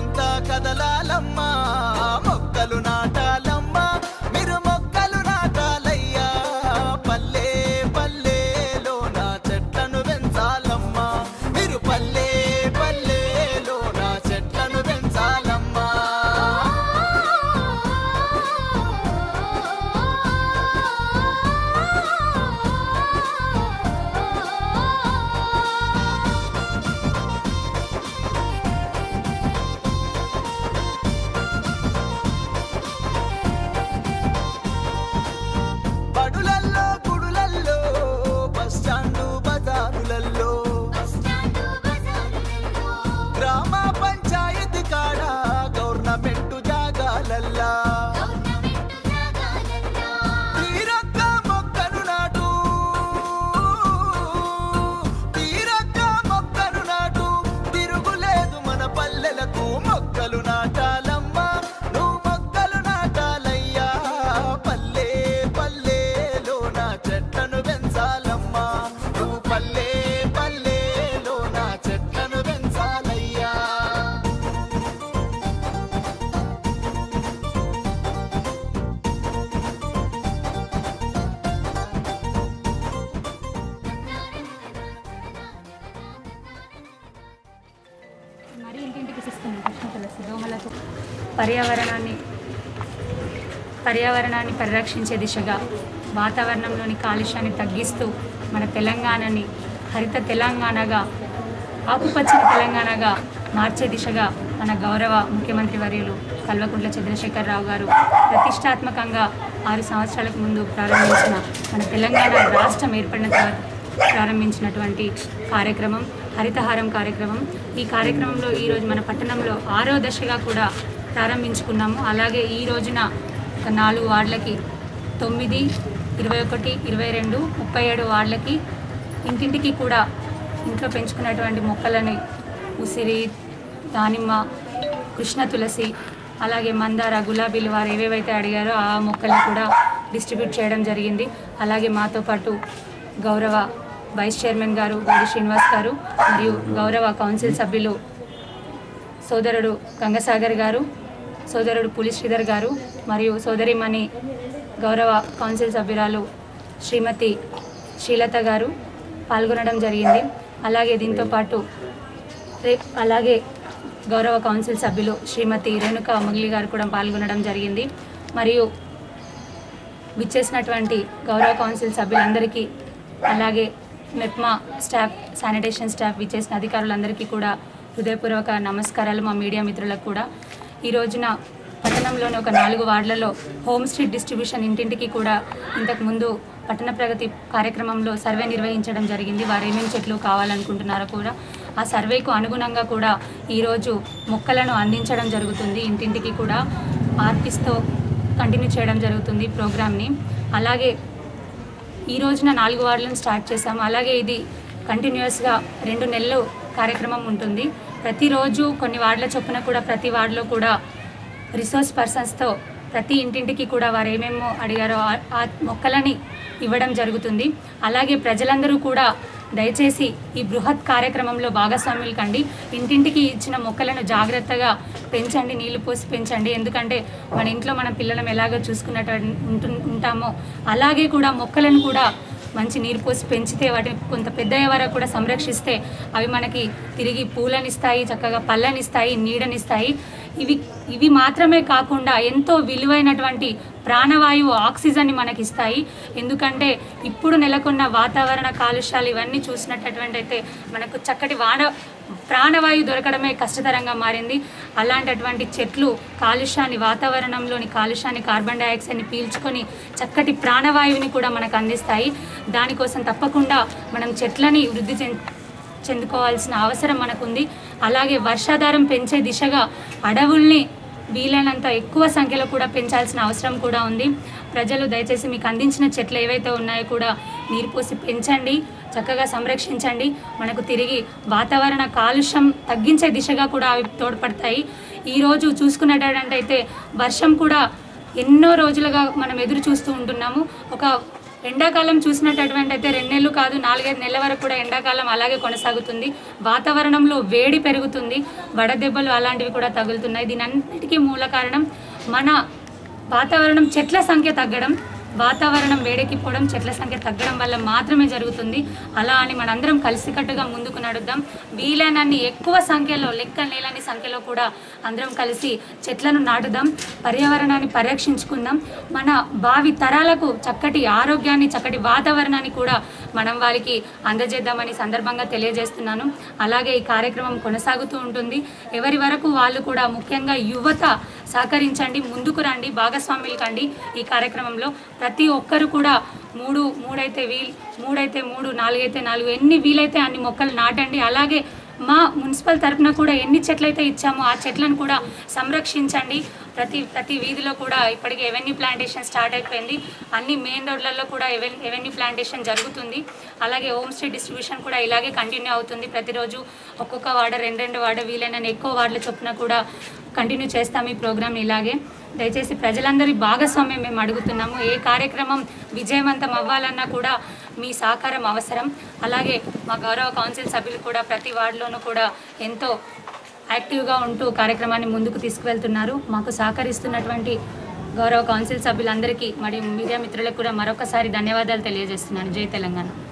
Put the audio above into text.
మనమంతా కదలాలమ్మా మొక్కలు నాటాలమ్మా మీరు మొక్కలు నాటాలయ్యా పల్లె పల్లెలో నా చెట్లను పెంచాలమ్మా మీరు పల్లె పల్లెలో నా చెట్లను పెంచాలమ్మా బడులల్లో గుడులల్లో బస్ స్టాండు బజారులల్లో గ్రామ పంచాయతీ కాడ గవర్నమెంట్ జాగాలల్లా తీరొక్క మొక్కను నాటు తీరొక్క మొక్కను నాటు తిరుగులేదు మన పల్లెలకు మొక్కలు నాటాలమ్మా నువ్వు మొక్కలు నాటాలయ్యా పల్లె పల్లెలో నా చెట్లను పెంచాలమ్మా నువ్వు పల్లె పల్లెలో నా చెట్లను పెంచాలయ్యా మరి ఇంటింటికి ఇస్తుంది కృష్ణ తులసి దోమలతో పర్యావరణాన్ని పర్యావరణాన్ని పరిరక్షించే దిశగా వాతావరణంలోని కాలుష్యాన్ని తగ్గిస్తూ మన తెలంగాణని హరిత తెలంగాణగా ఆకుపచ్చని తెలంగాణగా మార్చే దిశగా మన గౌరవ ముఖ్యమంత్రి వర్యులు కల్వకుంట్ల చంద్రశేఖరరావు గారు ప్రతిష్టాత్మకంగా ఆరు సంవత్సరాలకు ముందు ప్రారంభించిన మన తెలంగాణ రాష్ట్రం ఏర్పడిన తర్వాత ప్రారంభించినటువంటి కార్యక్రమం హరితహారం కార్యక్రమం ఈ కార్యక్రమంలో ఈరోజు మన పట్టణంలో ఆరో దశగా కూడా ప్రారంభించుకున్నాము అలాగే ఈ రోజున ఒక నాలుగు వార్డులకి తొమ్మిది ఇరవై ఒకటి ఇరవై రెండు ముప్పై ఏడు వార్డులకి ఇంటింటికి కూడా ఇంట్లో పెంచుకున్నటువంటి మొక్కలని ఉసిరి దానిమ్మ కృష్ణ తులసి అలాగే మందార గులాబీలు వారు ఏవేవైతే అడిగారో ఆ మొక్కల్ని కూడా డిస్ట్రిబ్యూట్ చేయడం జరిగింది అలాగే మాతో పాటు గౌరవ వైస్ చైర్మన్ గారు గౌరి శ్రీనివాస్ గారు మరియు గౌరవ కౌన్సిల్ సభ్యులు సోదరుడు గంగసాగర్ గారు సోదరుడు పులి శ్రీధర్ గారు మరియు సోదరిమణి గౌరవ కౌన్సిల్ సభ్యురాలు శ్రీమతి శ్రీలత గారు పాల్గొనడం జరిగింది అలాగే దీంతో పాటు రే అలాగే గౌరవ కౌన్సిల్ సభ్యులు శ్రీమతి రేణుక మొగిలి గారు కూడా పాల్గొనడం జరిగింది మరియు విచ్చేసినటువంటి గౌరవ కౌన్సిల్ సభ్యులందరికీ అలాగే మెప్మా స్టాఫ్ శానిటేషన్ స్టాఫ్ విచ్చేసిన అధికారులందరికీ కూడా హృదయపూర్వక నమస్కారాలు మా మీడియా మిత్రులకు కూడా ఈ రోజున పట్టణంలోని ఒక నాలుగు వార్డులలో హోమ్ స్ట్రీట్ డిస్ట్రిబ్యూషన్ ఇంటింటికి కూడా ఇంతకుముందు పట్టణ ప్రగతి కార్యక్రమంలో సర్వే నిర్వహించడం జరిగింది వారు ఏమేమి చెట్లు కావాలనుకుంటున్నారో కూడా ఆ సర్వేకు అనుగుణంగా కూడా ఈరోజు మొక్కలను అందించడం జరుగుతుంది ఇంటింటికి కూడా ఆర్టిస్ట్తో కంటిన్యూ చేయడం జరుగుతుంది ప్రోగ్రామ్ని అలాగే ఈ రోజున నాలుగు వార్డులను స్టార్ట్ చేసాము అలాగే ఇది కంటిన్యూస్గా రెండు నెలలు కార్యక్రమం ఉంటుంది ప్రతిరోజు కొన్ని వార్డుల చొప్పున కూడా ప్రతి వార్డులో కూడా రిసోర్స్ పర్సన్స్తో ప్రతి ఇంటింటికి కూడా వారు ఏమేమో అడిగారో ఆ- ఆ మొక్కలని ఇవ్వడం జరుగుతుంది అలాగే ప్రజలందరూ కూడా దయచేసి ఈ బృహత్ కార్యక్రమంలో భాగస్వాములు కండి ఇంటింటికి ఇచ్చిన మొక్కలను జాగ్రత్తగా పెంచండి నీళ్లు పోసి పెంచండి ఎందుకంటే మన ఇంట్లో మన పిల్లలం ఎలాగో చూసుకున్నట్టు ఉంటు ఉంటామో అలాగే కూడా మొక్కలను కూడా మంచి నీరు పోసి పెంచితే వాటిని కొంత పెద్దయ్యే వరకు కూడా సంరక్షిస్తే అవి మనకి తిరిగి పూలనిస్తాయి చక్కగా పళ్ళనిస్తాయి నీడనిస్తాయి ఇవి ఇవి మాత్రమే కాకుండా ఎంతో విలువైనటువంటి ప్రాణవాయువు ఆక్సిజన్ని మనకి ఇస్తాయి ఎందుకంటే ఇప్పుడు నెలకొన్న వాతావరణ కాలుష్యాలు ఇవన్నీ చూసినటువంటి అయితే మనకు చక్కటి వాన ప్రాణవాయువు దొరకడమే కష్టతరంగా మారింది అలాంటటువంటి చెట్లు కాలుష్యాన్ని వాతావరణంలోని కాలుష్యాన్ని కార్బన్ డైఆక్సైడ్ని పీల్చుకొని చక్కటి ప్రాణవాయువుని కూడా మనకు అందిస్తాయి దానికోసం తప్పకుండా మనం చెట్లని వృద్ధి చెంది చెందుకోవాల్సిన అవసరం మనకుంది అలాగే వర్షాధారం పెంచే దిశగా అడవుల్ని వీలైనంత ఎక్కువ సంఖ్యలో కూడా పెంచాల్సిన అవసరం కూడా ఉంది ప్రజలు దయచేసి మీకు అందించిన చెట్లు ఏవైతే ఉన్నాయో కూడా నీరు పోసి పెంచండి చక్కగా సంరక్షించండి మనకు తిరిగి వాతావరణ కాలుష్యం తగ్గించే దిశగా కూడా అవి తోడ్పడతాయి ఈరోజు చూసుకున్నట్టయితే వర్షం కూడా ఎన్నో రోజులుగా మనం ఎదురు చూస్తూ ఉంటున్నాము ఒక ఎండాకాలం చూసినటువంటి అయితే రెండు నెలలు కాదు నాలుగైదు నెలల వరకు కూడా ఎండాకాలం అలాగే కొనసాగుతుంది వాతావరణంలో వేడి పెరుగుతుంది వడదెబ్బలు అలాంటివి కూడా తగులుతున్నాయి దీని అన్నిటికీ మూల కారణం మన వాతావరణం చెట్ల సంఖ్య తగ్గడం వాతావరణం వేడెక్కిపోవడం చెట్ల సంఖ్య తగ్గడం వల్ల మాత్రమే జరుగుతుంది అలా అని మనందరం కలిసికట్టుగా ముందుకు నడుద్దాం వీలైనన్ని ఎక్కువ సంఖ్యలో లెక్క లేని సంఖ్యలో కూడా అందరం కలిసి చెట్లను నాటుదాం పర్యావరణాన్ని పరిరక్షించుకుందాం మన భావి తరాలకు చక్కటి ఆరోగ్యాన్ని చక్కటి వాతావరణాన్ని కూడా మనం వారికి అందజేద్దామని సందర్భంగా తెలియజేస్తున్నాను అలాగే ఈ కార్యక్రమం కొనసాగుతూ ఉంటుంది ఎవరి వరకు వాళ్ళు కూడా ముఖ్యంగా యువత సహకరించండి ముందుకు రండి భాగస్వాములు కండి ఈ కార్యక్రమంలో ప్రతి ఒక్కరు కూడా మూడు మూడైతే వీల్ మూడైతే మూడు నాలుగైతే నాలుగు ఎన్ని వీలైతే అన్ని మొక్కలు నాటండి అలాగే మా మున్సిపల్ తరపున కూడా ఎన్ని చెట్లయితే ఇచ్చామో ఆ చెట్లను కూడా సంరక్షించండి ప్రతి ప్రతి వీధిలో కూడా ఇప్పటికే ఎవెన్యూ ప్లాంటేషన్ స్టార్ట్ అయిపోయింది అన్ని మెయిన్ రోడ్లలో కూడా ఎవెన్ ఎవెన్యూ ప్లాంటేషన్ జరుగుతుంది అలాగే హోమ్ స్టే డిస్ట్రిబ్యూషన్ కూడా ఇలాగే కంటిన్యూ అవుతుంది ప్రతిరోజు ఒక్కొక్క వార్డు రెండు రెండు వార్డు వీలైన ఎక్కువ వార్డుల చొప్పున కూడా కంటిన్యూ చేస్తాం ఈ ప్రోగ్రామ్ ఇలాగే దయచేసి ప్రజలందరి భాగస్వామ్యం మేము అడుగుతున్నాము ఏ కార్యక్రమం విజయవంతం అవ్వాలన్నా కూడా మీ సహకారం అవసరం అలాగే మా గౌరవ కౌన్సిల్ సభ్యులు కూడా ప్రతి వార్డులోనూ కూడా ఎంతో యాక్టివ్గా ఉంటూ కార్యక్రమాన్ని ముందుకు తీసుకువెళ్తున్నారు మాకు సహకరిస్తున్నటువంటి గౌరవ కౌన్సిల్ సభ్యులందరికీ మరియు మీడియా మిత్రులకు కూడా మరొకసారి ధన్యవాదాలు తెలియజేస్తున్నాను జై తెలంగాణ